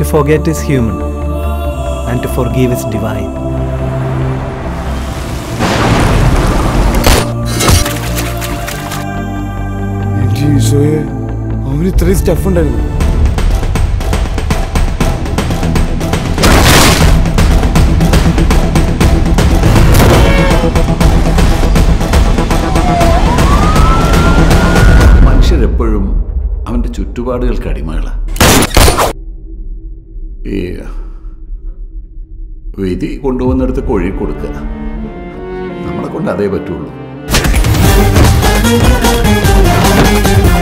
To forget is human, and to forgive is divine. എൻ്റെ ഈശോയെ അവന് ഇത്രയും സ്റ്റഫ് ഉണ്ടായിരുന്നു മനുഷ്യരെപ്പോഴും അവൻ്റെ ചുറ്റുപാടുകൾക്ക് അടിമകളാണ് ഈ വിധി കൊണ്ടുപോകുന്നിടത്ത് കൊഴി കൊടുക്കുക നമ്മളെ കൊണ്ട് അതേ പറ്റുള്ളൂ